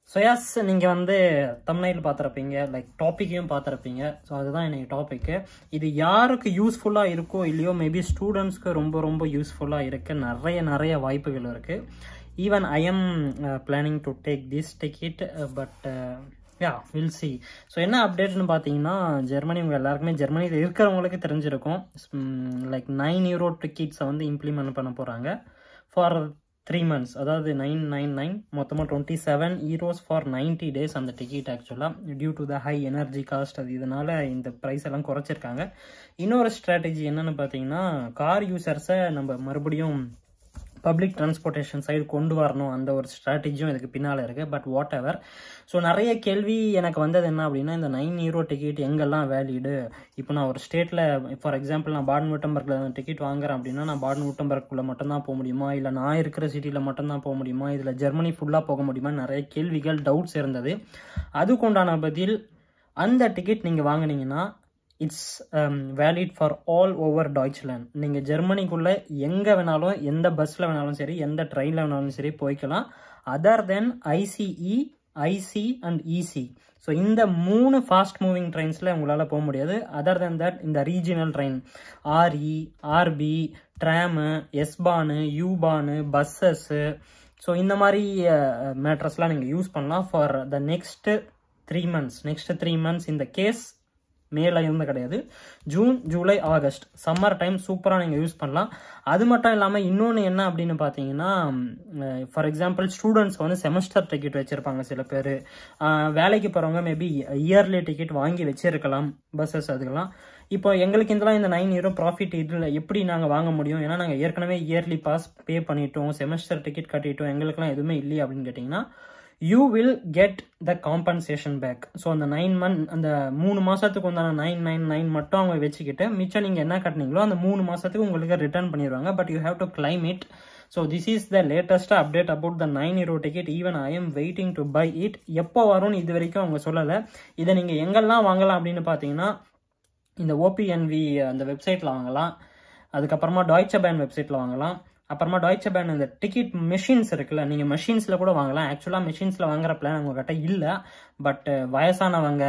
so S நீங்கள் வந்து தமிழ்நாட்டில் பார்த்துருப்பீங்க லைக் டாப்பிக்கையும் பார்த்துருப்பீங்க ஸோ அதுதான் எனக்கு டாப்பிக்கு இது யாருக்கு யூஸ்ஃபுல்லாக இருக்கோ இல்லையோ மேபி ஸ்டூடெண்ட்ஸ்க்கு ரொம்ப ரொம்ப யூஸ்ஃபுல்லாக இருக்க நிறைய நிறைய வாய்ப்புகள் இருக்குது even I am planning to take this ticket but yeah will see so என்ன அப்டேட்னு பார்த்தீங்கன்னா ஜெர்மனி உங்கள் எல்லாருக்குமே ஜெர்மனியில் இருக்கிறவங்களுக்கு தெரிஞ்சிருக்கும் லைக் நைன் யூரோ டிக்கெட்ஸை வந்து இம்ப்ளிமெண்ட் பண்ண போகிறாங்க ஃபார் த்ரீ மந்த்ஸ் அதாவது நைன் நைன் நைன் மொத்தமாக twenty seven euros for ninety days அந்த டிக்கெட் ஆக்சுவலாக due to the high energy cost அது இதனால் இந்த ப்ரைஸ் எல்லாம் குறைச்சிருக்காங்க இன்னொரு ஸ்ட்ராட்டஜி என்னென்னு பார்த்தீங்கன்னா கார் யூசர்ஸை நம்ம மறுபடியும் பப்ளிக் டிரான்ஸ்போர்ட்டேஷன் சைடு கொண்டு வரணும் அந்த ஒரு ஸ்ட்ராட்டஜியும் இதுக்கு பின்னால் இருக்குது பட் வாட் எவர் ஸோ நிறைய கேள்வி எனக்கு வந்தது என்ன அப்படின்னா இந்த நைன் ஹீரோ டிக்கெட் எங்கெல்லாம் வேலிடு இப்போ நான் ஒரு ஸ்டேட்டில் ஃபார் எக்ஸாம்பிள் நான் பாடன் விட்டம்பர்க்கில் டிக்கெட் வாங்குறேன் அப்படின்னா நான் பாடன் விட்டம்பர்க்குள்ளே மட்டும்தான் போக முடியுமா இல்லை நான் இருக்கிற சிட்டியில் மட்டும்தான் போக முடியுமா இதில் ஜெர்மனி ஃபுல்லாக போக முடியுமா நிறைய கேள்விகள் டவுட்ஸ் இருந்தது அதுக்குண்டான பதில் அந்த டிக்கெட் நீங்கள் வாங்கினீங்கன்னா it's valid for all over Deutschland நீங்கள் ஜெர்மனிக்குள்ளே எங்கே வேணாலும் எந்த பஸ்ஸில் வேணாலும் சரி எந்த ட்ரெயினில் வேணாலும் சரி போய்க்கலாம் other then ICE IC and EC so இந்த மூணு ஃபாஸ்ட் மூவிங் ட்ரெயின்ஸில் உங்களால் போக முடியாது அதர் தென் தட் இந்த regional train RE RB tram S Bahn U Bahn buses so இந்த மாதிரி மேட்ரஸ்லாம் நீங்கள் யூஸ் பண்ணலாம் for the next three months next three months இந்த கேஸ் மேல இருந்து கிடையாது June July August summer time சூப்பராக நீங்கள் யூஸ் பண்ணலாம் அது மட்டும் இல்லாமல் இன்னொன்று என்ன அப்படின்னு பார்த்தீங்கன்னா ஃபார் எக்ஸாம்பிள் ஸ்டூடெண்ட்ஸ் வந்து செமஸ்டர் டிக்கெட் வச்சுருப்பாங்க சில பேர் வேலைக்கு போகிறவங்க மேபி இயர்லி டிக்கெட் வாங்கி வச்சிருக்கலாம் பஸ்ஸஸ் அதுக்கெல்லாம் இப்போ எங்களுக்கு இதெல்லாம் இந்த நைன் ஹீரோ ப்ராஃபிட் இதில் எப்படி நாங்கள் வாங்க முடியும் ஏன்னா நாங்கள் ஏற்கனவே இயர்லி பாஸ் பே பண்ணிட்டோம் செமஸ்டர் டிக்கெட் கட்டிட்டோம் எங்களுக்குலாம் எதுவுமே இல்லையா அப்படின்னு கேட்டிங்கன்னா you will get the compensation back so அந்த நைன் மந்த் அந்த மூணு மாதத்துக்கு உண்டான நைன் நைன் நைன் மட்டும் அவங்க வச்சுக்கிட்டு மிச்சம் நீங்கள் என்ன கட்டினீங்களோ அந்த மூணு மாதத்துக்கு உங்களுக்கு ரிட்டர்ன் பண்ணிடுவாங்க but you have to claim it so this is the latest update about the nine euro ticket even I am waiting to buy it எப்போ வரும்னு இது வரைக்கும் அவங்க சொல்லலை இதை நீங்கள் எங்கெல்லாம் வாங்கலாம் அப்படின்னு பார்த்தீங்கன்னா இந்த ஓபிஎன்வி அந்த வெப்சைட்டில் வாங்கலாம் அதுக்கப்புறமா டாய்ச்ச பேன் வெப்சைட்டில் வாங்கலாம் அப்புறமா டாய்ச்ச பேன் இந்த டிக்கெட் மெஷின்ஸ் இருக்குல்ல நீங்கள் மெஷின்ஸில் கூட வாங்கலாம் ஆக்சுவலாக மெஷின்ஸில் வாங்குற பிளான் உங்ககிட்ட இல்லை பட் வயசானவங்க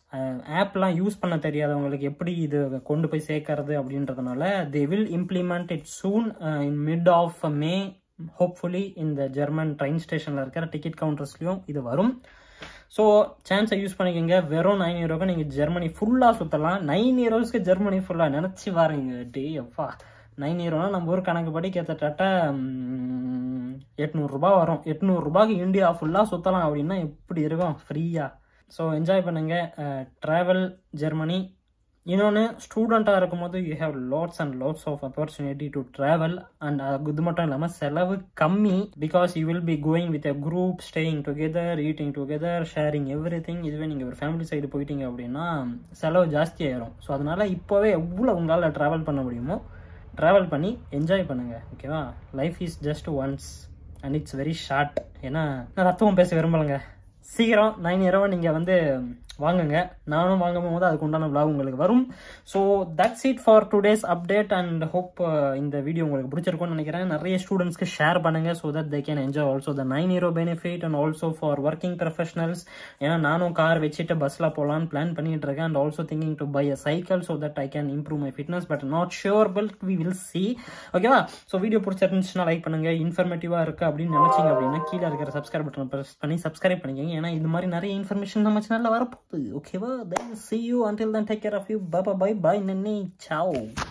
ஆப்லாம் யூஸ் பண்ண தெரியாதவங்களுக்கு எப்படி இது கொண்டு போய் சேர்க்கறது அப்படின்றதுனால they will implement it soon in mid of May hopefully இந்த ஜெர்மன் ட்ரெயின் ஸ்டேஷனில் இருக்கிற டிக்கெட் கவுண்டர்ஸ்லையும் இது வரும் ஸோ சான்ஸை யூஸ் பண்ணிக்கோங்க வெறும் நைன் ஹீரோக்கு நீங்கள் ஜெர்மனி ஃபுல்லாக சுற்றலாம் நைன் ஹீரோஸ்க்கு ஜெர்மனி ஃபுல்லாக நினச்சி வாரீங்க டே அப்பா நைன் ஹீரோனா நம்ம ஊர் கணக்குப்படி கிட்டத்தட்ட எட்நூறுரூபா வரும் எட்நூறுரூபாய்க்கு இந்தியா ஃபுல்லாக சுற்றலாம் அப்படின்னா எப்படி இருக்கும் ஃப்ரீயாக ஸோ என்ஜாய் பண்ணுங்கள் ட்ராவல் ஜெர்மனி இன்னொன்று ஸ்டூடெண்ட்டாக இருக்கும்போது you have lots and lots of opportunity to travel and இது மட்டும் இல்லாமல் செலவு கம்மி because you will be going with a group staying together eating together sharing everything இதுவே நீங்கள் ஒரு ஃபேமிலி சைடு போயிட்டீங்க அப்படின்னா செலவு ஜாஸ்தி ஆயிரும் ஸோ அதனால இப்போவே எவ்வளோ உங்களால் ட்ராவல் பண்ண முடியுமோ ட்ராவல் பண்ணி என்ஜாய் பண்ணுங்கள் ஓகேவா life is just once and it's very short ஏன்னா நான் ரத்தமும் பேச விரும்பலைங்க சீக்கிரம் நைன் இரவு நீங்கள் வந்து வாங்குங்க நானும் வாங்கும் போது அதுக்கு உண்டான விளாக் உங்களுக்கு வரும் so that's it for today's update and hope இந்த வீடியோ உங்களுக்கு பிடிச்சிருக்கும்னு நினைக்கிறேன் நிறைய ஸ்டூடெண்ட்ஸ்க்கு ஷேர் பண்ணுங்க so that they can enjoy also the nine euro benefit and also for working professionals ஏன்னா நானும் கார் வச்சுட்டு பஸ்ஸில் போகலான்னு பிளான் பண்ணிட்டு இருக்கேன் and also thinking to buy a cycle so that I can improve my fitness but not sure but we will see ஓகேவா so video பிடிச்சிருந்துச்சுன்னா like பண்ணுங்க இன்ஃபர்மேட்டிவாக இருக்கு அப்படின்னு நினைச்சீங்க அப்படின்னா கீழே இருக்கிற சப்ஸ்கிரைப் பட்டன் ப்ரெஸ் பண்ணி சப்ஸ்கிரைப் பண்ணிக்கோங்க ஏன்னா இது மாதிரி நிறைய இன்ஃபர்மேஷன் நம்ம சேனலில் வரப்போகுது ஓகேவா then see you until then take care of you bye bye bye bye nene ciao